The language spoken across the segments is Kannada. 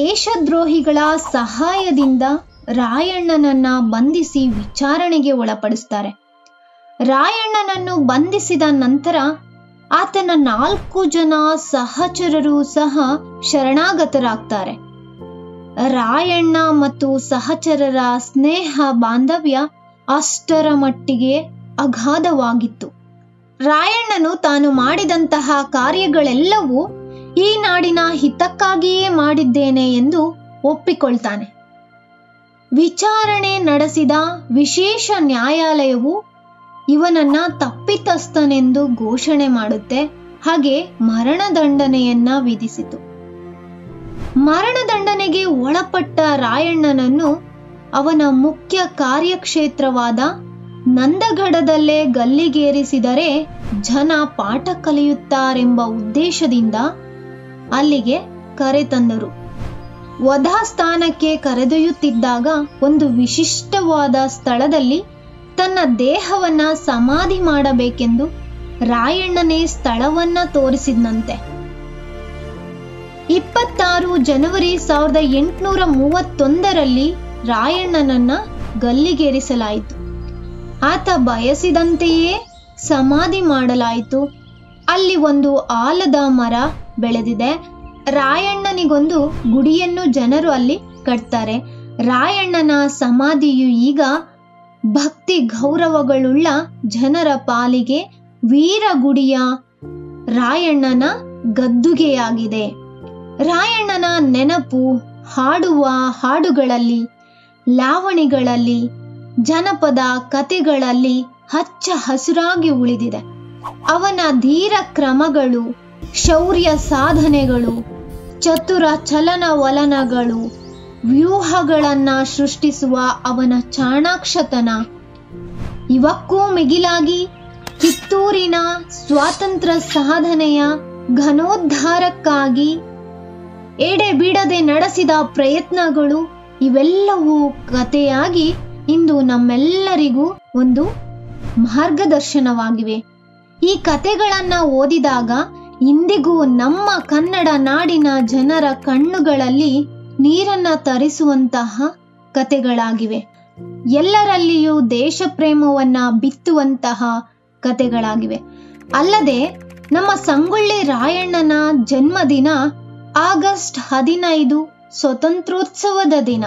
ದೇಶದ್ರೋಹಿಗಳ ಸಹಾಯದಿಂದ ರಾಯಣ್ಣನನ್ನ ಬಂಧಿಸಿ ವಿಚಾರಣೆಗೆ ಒಳಪಡಿಸ್ತಾರೆ ರಾಯಣ್ಣನನ್ನು ಬಂಧಿಸಿದ ನಂತರ ಆತನ ನಾಲ್ಕು ಜನ ಸಹಚರರು ಸಹ ಶರಣಾಗತರಾಗ್ತಾರೆ ರಾಯಣ್ಣ ಮತ್ತು ಸಹಚರರ ಸ್ನೇಹ ಬಾಂಧವ್ಯ ಅಷ್ಟರ ಮಟ್ಟಿಗೆ ಅಗಾಧವಾಗಿತ್ತು ರಾಯಣ್ಣನು ತಾನು ಮಾಡಿದಂತಹ ಕಾರ್ಯಗಳೆಲ್ಲವೂ ಈ ನಾಡಿನ ಹಿತಕ್ಕಾಗಿಯೇ ಮಾಡಿದ್ದೇನೆ ಎಂದು ಒಪ್ಪಿಕೊಳ್ತಾನೆ ವಿಚಾರಣೆ ನಡೆಸಿದ ವಿಶೇಷ ನ್ಯಾಯಾಲಯವು ಇವನನ್ನ ತಪ್ಪಿತಸ್ಥನೆಂದು ಘೋಷಣೆ ಮಾಡುತ್ತೆ ಹಾಗೆ ಮರಣದಂಡನೆಯನ್ನ ವಿಧಿಸಿತು ಮರಣದಂಡನೆಗೆ ಒಳಪಟ್ಟ ರಾಯಣ್ಣನನ್ನು ಅವನ ಮುಖ್ಯ ಕಾರ್ಯಕ್ಷೇತ್ರವಾದ ನಂದಗಡದಲ್ಲೇ ಗಲ್ಲಿಗೇರಿಸಿದರೆ ಜನ ಪಾಠ ಕಲಿಯುತ್ತಾರೆಂಬ ಉದ್ದೇಶದಿಂದ ಅಲ್ಲಿಗೆ ಕರೆತಂದರು ವಧಾಸ್ಥಾನಕ್ಕೆ ಕರೆದೊಯ್ಯುತ್ತಿದ್ದಾಗ ಒಂದು ವಿಶಿಷ್ಟವಾದ ಸ್ಥಳದಲ್ಲಿ ತನ್ನ ದೇಹವನ್ನ ಸಮಾಧಿ ಮಾಡಬೇಕೆಂದು ರಾಯಣ್ಣನೇ ಸ್ಥಳವನ್ನ ತೋರಿಸಿದ್ನಂತೆ ಇಪ್ಪತ್ತಾರು ಜನವರಿ ಸಾವಿರದ ಎಂಟುನೂರ ಮೂವತ್ತೊಂದರಲ್ಲಿ ರಾಯಣ್ಣನನ್ನ ಗಲ್ಲಿಗೇರಿಸಲಾಯಿತು ಆತ ಬಯಸಿದಂತೆಯೇ ಸಮಾಧಿ ಮಾಡಲಾಯಿತು ಅಲ್ಲಿ ಒಂದು ಆಲದ ಮರ ಬೆಳೆದಿದೆ ರಾಯಣ್ಣನಿಗೊಂದು ಗುಡಿಯನ್ನು ಜನರು ಅಲ್ಲಿ ಕಟ್ತಾರೆ ರಾಯಣ್ಣನ ಸಮಾಧಿಯು ಈಗ ಭಕ್ತಿ ಗೌರವಗಳುಳ್ಳ ಜನರ ಪಾಲಿಗೆ ವೀರಗುಡಿಯ ರಾಯಣ್ಣನ ಗದ್ದುಗೆಯಾಗಿದೆ ರಾಯಣ್ಣನ ನೆನಪು ಹಾಡುವ ಹಾಡುಗಳಲ್ಲಿ ಲಾವಣಿಗಳಲ್ಲಿ ಜನಪದ ಕತೆಗಳಲ್ಲಿ ಹಚ್ಚ ಹಸುರಾಗಿ ಉಳಿದಿದೆ ಅವನ ಧೀರ ಕ್ರಮಗಳು ಶೌರ್ಯ ಸಾಧನೆಗಳು ಚತುರ ಚಲನವಲನಗಳು ವ್ಯೂಹಗಳನ್ನ ಸೃಷ್ಟಿಸುವ ಅವನ ಚಾಣಾಕ್ಷತನ ಇವಕ್ಕೂ ಮಿಗಿಲಾಗಿ ಕಿತ್ತೂರಿನ ಸ್ವಾತಂತ್ರ್ಯ ಸಾಧನೆಯ ಘನೋದ್ಧಾರಕ್ಕಾಗಿ ಎಡೆಬಿಡದೆ ನಡೆಸಿದ ಪ್ರಯತ್ನಗಳು ಇವೆಲ್ಲವೂ ಕಥೆಯಾಗಿ ಇಂದು ನಮ್ಮೆಲ್ಲರಿಗೂ ಒಂದು ಮಾರ್ಗದರ್ಶನವಾಗಿವೆ ಈ ಕತೆಗಳನ್ನ ಓದಿದಾಗ ಇಂದಿಗೂ ನಮ್ಮ ಕನ್ನಡ ನಾಡಿನ ಜನರ ಕಣ್ಣುಗಳಲ್ಲಿ ನೀರನ್ನ ತರಿಸುವಂತಹ ಕತೆಗಳಾಗಿವೆ ಎಲ್ಲರಲ್ಲಿಯೂ ದೇಶ ಪ್ರೇಮವನ್ನ ಬಿತ್ತುವಂತಹ ಕತೆಗಳಾಗಿವೆ ಅಲ್ಲದೆ ನಮ್ಮ ಸಂಗೊಳ್ಳಿ ರಾಯಣ್ಣನ ಜನ್ಮದಿನ ಆಗಸ್ಟ್ ಹದಿನೈದು ಸ್ವತಂತ್ರೋತ್ಸವದ ದಿನ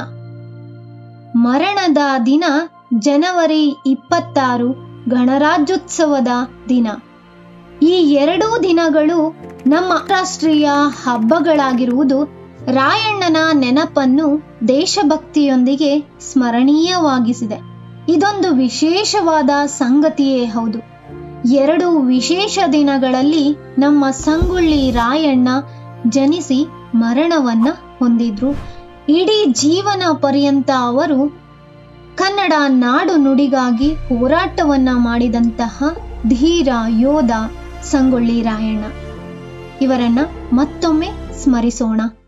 ಮರಣದ ದಿನ ಜನವರಿ ಇಪ್ಪತ್ತಾರು ಗಣರಾಜ್ಯೋತ್ಸವದ ದಿನ ಈ ಎರಡೂ ದಿನಗಳು ನಮ್ಮ ರಾಷ್ಟ್ರೀಯ ಹಬ್ಬಗಳಾಗಿರುವುದು ರಾಯಣ್ಣನ ನೆನಪನ್ನು ದೇಶಭಕ್ತಿಯೊಂದಿಗೆ ಸ್ಮರಣೀಯವಾಗಿಸಿದೆ ಇದೊಂದು ವಿಶೇಷವಾದ ಸಂಗತಿಯೇ ಹೌದು ಎರಡು ವಿಶೇಷ ದಿನಗಳಲ್ಲಿ ನಮ್ಮ ಸಂಗೊಳ್ಳಿ ರಾಯಣ್ಣ ಜನಿಸಿ ಮರಣವನ್ನ ಹೊಂದಿದ್ರು ಇಡೀ ಜೀವನ ಪರ್ಯಂತ ಅವರು ಕನ್ನಡ ನಾಡು ನುಡಿಗಾಗಿ ಹೋರಾಟವನ್ನ ಮಾಡಿದಂತಹ ಧೀರ ಯೋಧ ಸಂಗೊಳ್ಳಿ ರಾಯಣ್ಣ ಇವರನ್ನ ಮತ್ತೊಮ್ಮೆ ಸ್ಮರಿಸೋಣ